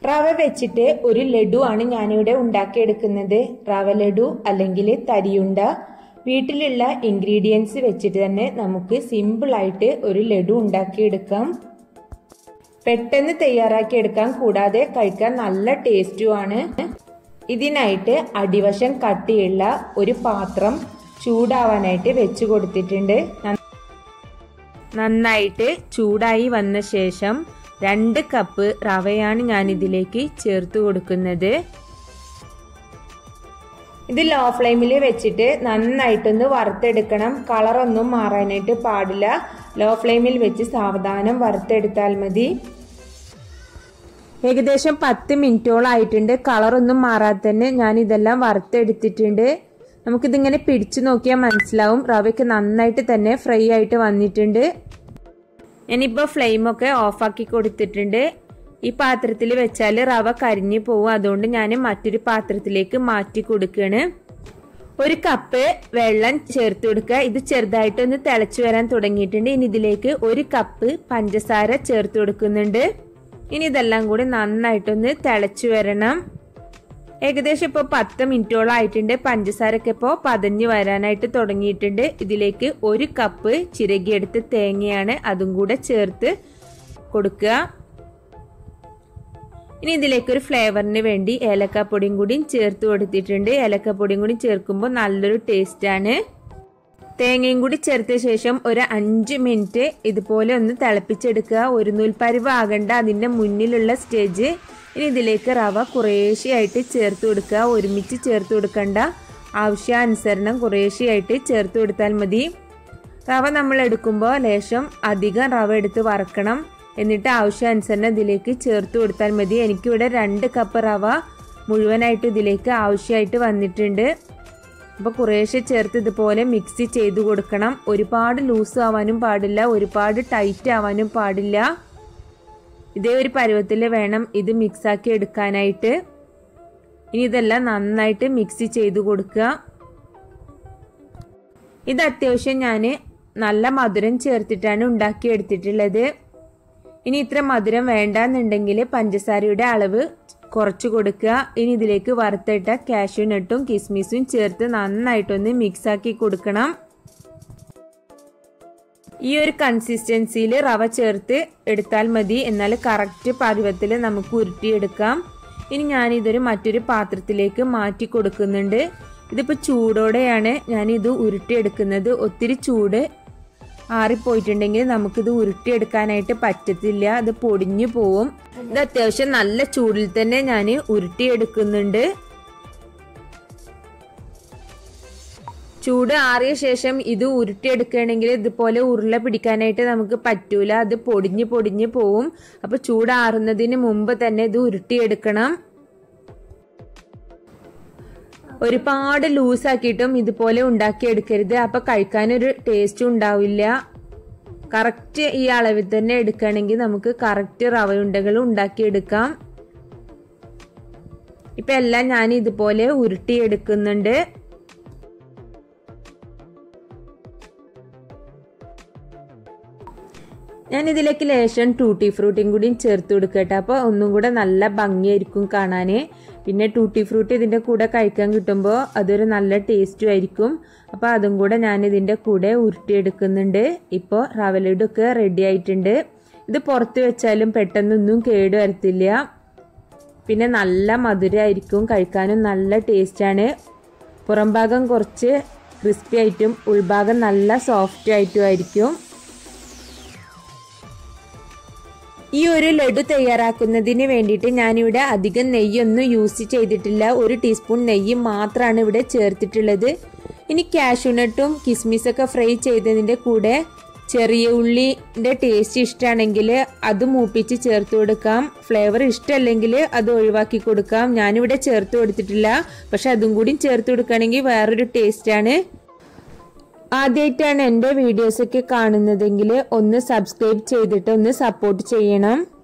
റവ വെച്ചിട്ട് ഒരു ലഡു ആണ് ഞാനിവിടെ ഉണ്ടാക്കിയെടുക്കുന്നത് റവ ലഡു അല്ലെങ്കിൽ തരിയുണ്ട വീട്ടിലുള്ള ഇൻഗ്രീഡിയൻസ് വെച്ചിട്ട് തന്നെ നമുക്ക് സിമ്പിൾ ആയിട്ട് ഒരു ലഡു ഉണ്ടാക്കിയെടുക്കാം പെട്ടെന്ന് തയ്യാറാക്കി എടുക്കാം കൂടാതെ കഴിക്കാൻ നല്ല ടേസ്റ്റുമാണ് ഇതിനായിട്ട് അടിവശം കട്ടിയുള്ള ഒരു പാത്രം ചൂടാവാനായിട്ട് വെച്ചു കൊടുത്തിട്ടുണ്ട് നന്നായിട്ട് ചൂടായി വന്ന ശേഷം രണ്ട് കപ്പ് റവയാണ് ഞാൻ ഇതിലേക്ക് ചേർത്ത് കൊടുക്കുന്നത് ഇത് ലോ ഫ്ലെയിമിൽ വെച്ചിട്ട് നന്നായിട്ടൊന്ന് വറുത്തെടുക്കണം കളറൊന്നും മാറാനായിട്ട് പാടില്ല ലോ ഫ്ലെയിമിൽ വെച്ച് സാവധാനം വറുത്തെടുത്താൽ മതി ഏകദേശം പത്ത് മിനിറ്റോളം ആയിട്ടുണ്ട് കളറൊന്നും മാറാതെ തന്നെ ഞാൻ ഇതെല്ലാം വറുത്തെടുത്തിട്ടുണ്ട് നമുക്കിതിങ്ങനെ പിടിച്ചു നോക്കിയാൽ മനസ്സിലാവും റവയ്ക്ക് നന്നായിട്ട് തന്നെ ഫ്രൈ ആയിട്ട് വന്നിട്ടുണ്ട് ഞാനിപ്പോൾ ഫ്ലെയിമൊക്കെ ഓഫാക്കി കൊടുത്തിട്ടുണ്ട് ഈ പാത്രത്തിൽ വെച്ചാൽ റവ കരിഞ്ഞു പോകും അതുകൊണ്ട് ഞാൻ മറ്റൊരു പാത്രത്തിലേക്ക് മാറ്റി കൊടുക്കുകയാണ് ഒരു കപ്പ് വെള്ളം ചേർത്ത് കൊടുക്കുക ഇത് ചെറുതായിട്ടൊന്ന് തിളച്ചു വരാൻ തുടങ്ങിയിട്ടുണ്ട് ഇനി ഇതിലേക്ക് ഒരു കപ്പ് പഞ്ചസാര ചേർത്ത് കൊടുക്കുന്നുണ്ട് ഇനി ഇതെല്ലാം കൂടി നന്നായിട്ടൊന്ന് തിളച്ചു വരണം ഏകദേശം ഇപ്പോൾ പത്ത് മിനിറ്റോളം ആയിട്ടുണ്ട് പഞ്ചസാരൊക്കെ ഇപ്പോൾ പതഞ്ഞു വരാനായിട്ട് തുടങ്ങിയിട്ടുണ്ട് ഇതിലേക്ക് ഒരു കപ്പ് ചിരകിയെടുത്ത് തേങ്ങയാണ് അതും കൂടെ ചേർത്ത് കൊടുക്കുക ഇനി ഇതിലേക്ക് ഒരു ഫ്ലേവറിന് വേണ്ടി ഏലക്കാപ്പൊടിയും കൂടിയും ചേർത്ത് കൊടുത്തിട്ടുണ്ട് ഏലക്കാപ്പൊടിയും കൂടി ചേർക്കുമ്പോൾ നല്ലൊരു ടേസ്റ്റാണ് തേങ്ങയും കൂടി ചേർത്ത ശേഷം ഒരു അഞ്ച് മിനിറ്റ് ഇതുപോലെ ഒന്ന് തിളപ്പിച്ചെടുക്കുക ഒരു നൂൽപ്പരിവ് ആകണ്ട അതിൻ്റെ മുന്നിലുള്ള സ്റ്റേജ് ഇനി ഇതിലേക്ക് റവ കുറേശ്ശെയായിട്ട് ചേർത്ത് കൊടുക്കുക ഒരുമിച്ച് ചേർത്ത് കൊടുക്കണ്ട ആവശ്യാനുസരണം കുറേശ്ശെയായിട്ട് ചേർത്ത് കൊടുത്താൽ മതി റവ നമ്മൾ എടുക്കുമ്പോൾ ലേശം അധികം റവ എടുത്ത് വറക്കണം എന്നിട്ട് ആവശ്യാനുസരണം ഇതിലേക്ക് ചേർത്ത് കൊടുത്താൽ മതി എനിക്കിവിടെ രണ്ട് കപ്പ് റവ മുഴുവനായിട്ട് ഇതിലേക്ക് ആവശ്യമായിട്ട് വന്നിട്ടുണ്ട് അപ്പോൾ കുറേശ്ശെ ചേർത്ത് ഇതുപോലെ മിക്സ് ചെയ്ത് കൊടുക്കണം ഒരുപാട് ലൂസ് ആവാനും പാടില്ല ഒരുപാട് ടൈറ്റ് ആവാനും പാടില്ല ഇതേ ഒരു പരുവത്തിൽ വേണം ഇത് മിക്സാക്കി എടുക്കാനായിട്ട് ഇനി ഇതെല്ലാം നന്നായിട്ട് മിക്സ് ചെയ്ത് കൊടുക്കുക ഇത് അത്യാവശ്യം ഞാൻ നല്ല മധുരം ചേർത്തിട്ടാണ് ഉണ്ടാക്കി എടുത്തിട്ടുള്ളത് ഇനി ഇത്ര മധുരം വേണ്ടാന്നുണ്ടെങ്കിൽ പഞ്ചസാരയുടെ അളവ് കുറച്ച് കൊടുക്കുക ഇനി ഇതിലേക്ക് വറുത്തിട്ട കാഷ്യൂ നട്ടും കിസ്മിസും ചേർത്ത് നന്നായിട്ടൊന്ന് മിക്സാക്കി കൊടുക്കണം ഈ ഒരു കൺസിസ്റ്റൻസിയിൽ റവ ചേർത്ത് എടുത്താൽ മതി എന്നാൽ കറക്റ്റ് പരുവത്തിൽ നമുക്ക് ഉരുട്ടിയെടുക്കാം ഇനി ഞാനിതൊരു മറ്റൊരു പാത്രത്തിലേക്ക് മാറ്റി കൊടുക്കുന്നുണ്ട് ഇതിപ്പോൾ ചൂടോടെയാണ് ഞാനിത് ഉരുട്ടിയെടുക്കുന്നത് ഒത്തിരി ചൂട് ആറിപ്പോയിട്ടുണ്ടെങ്കിൽ നമുക്കിത് ഉരുട്ടിയെടുക്കാനായിട്ട് പറ്റത്തില്ല അത് പൊടിഞ്ഞു പോവും ഇത് അത്യാവശ്യം നല്ല ചൂടിൽ തന്നെ ഞാൻ ഉരുട്ടിയെടുക്കുന്നുണ്ട് ചൂട് ആറിയ ശേഷം ഇത് ഉരുട്ടിയെടുക്കുകയാണെങ്കിൽ ഇതുപോലെ ഉരുള പിടിക്കാനായിട്ട് നമുക്ക് പറ്റൂല അത് പൊടിഞ്ഞ് പൊടിഞ്ഞ് പോവും അപ്പൊ ചൂടാറുന്നതിന് മുമ്പ് തന്നെ ഇത് ഉരുട്ടിയെടുക്കണം ഒരുപാട് ലൂസാക്കിയിട്ടും ഇതുപോലെ ഉണ്ടാക്കിയെടുക്കരുത് അപ്പൊ കഴിക്കാനൊരു ടേസ്റ്റ് ഉണ്ടാവില്ല കറക്റ്റ് ഈ അളവിൽ തന്നെ എടുക്കുകയാണെങ്കിൽ നമുക്ക് കറക്റ്റ് റവയുണ്ടകൾ ഉണ്ടാക്കിയെടുക്കാം ഇപ്പൊ എല്ലാം ഞാൻ ഇതുപോലെ ഉരുട്ടിയെടുക്കുന്നുണ്ട് ഞാൻ ഇതിലേക്ക് ലേശം ടൂട്ടി ഫ്രൂട്ടിയും കൂടിയും ചേർത്ത് കൊടുക്കട്ടെ അപ്പോൾ ഒന്നും കൂടെ നല്ല ഭംഗിയായിരിക്കും കാണാൻ പിന്നെ ടൂട്ടി ഫ്രൂട്ട് ഇതിൻ്റെ കൂടെ കഴിക്കാൻ കിട്ടുമ്പോൾ അതൊരു നല്ല ടേസ്റ്റും ആയിരിക്കും അപ്പോൾ അതും കൂടെ ഞാൻ ഇതിൻ്റെ കൂടെ ഉരുട്ടിയെടുക്കുന്നുണ്ട് ഇപ്പോൾ റവലഡൊക്കെ റെഡി ആയിട്ടുണ്ട് ഇത് പുറത്ത് വെച്ചാലും പെട്ടെന്നൊന്നും കേട് വരത്തില്ല പിന്നെ നല്ല മധുരമായിരിക്കും കഴിക്കാനും നല്ല ടേസ്റ്റാണ് പുറം ഭാഗം കുറച്ച് ക്രിസ്പി ആയിട്ടും ഉൾഭാഗം നല്ല സോഫ്റ്റ് ആയിട്ടും ആയിരിക്കും ഈ ഒരു ലഡു തയ്യാറാക്കുന്നതിന് വേണ്ടിയിട്ട് ഞാനിവിടെ അധികം നെയ്യൊന്നും യൂസ് ചെയ്തിട്ടില്ല ഒരു ടീസ്പൂൺ നെയ്യ് മാത്രമാണ് ഇവിടെ ചേർത്തിട്ടുള്ളത് ഇനി കാഷ്യൂനട്ടും കിസ്മിസൊക്കെ ഫ്രൈ ചെയ്തതിൻ്റെ കൂടെ ചെറിയ ഉള്ളിൻ്റെ ടേസ്റ്റ് ഇഷ്ടമാണെങ്കിൽ അത് മൂപ്പിച്ച് ചേർത്ത് കൊടുക്കാം ഫ്ലേവർ ഇഷ്ടമല്ലെങ്കിൽ അത് ഒഴിവാക്കി കൊടുക്കാം ഞാനിവിടെ ചേർത്ത് കൊടുത്തിട്ടില്ല പക്ഷെ അതും കൂടി ചേർത്ത് കൊടുക്കുകയാണെങ്കിൽ വേറൊരു ടേസ്റ്റാണ് ആദ്യമായിട്ടാണ് എൻ്റെ വീഡിയോസൊക്കെ കാണുന്നതെങ്കിൽ ഒന്ന് സബ്സ്ക്രൈബ് ചെയ്തിട്ട് ഒന്ന് സപ്പോർട്ട് ചെയ്യണം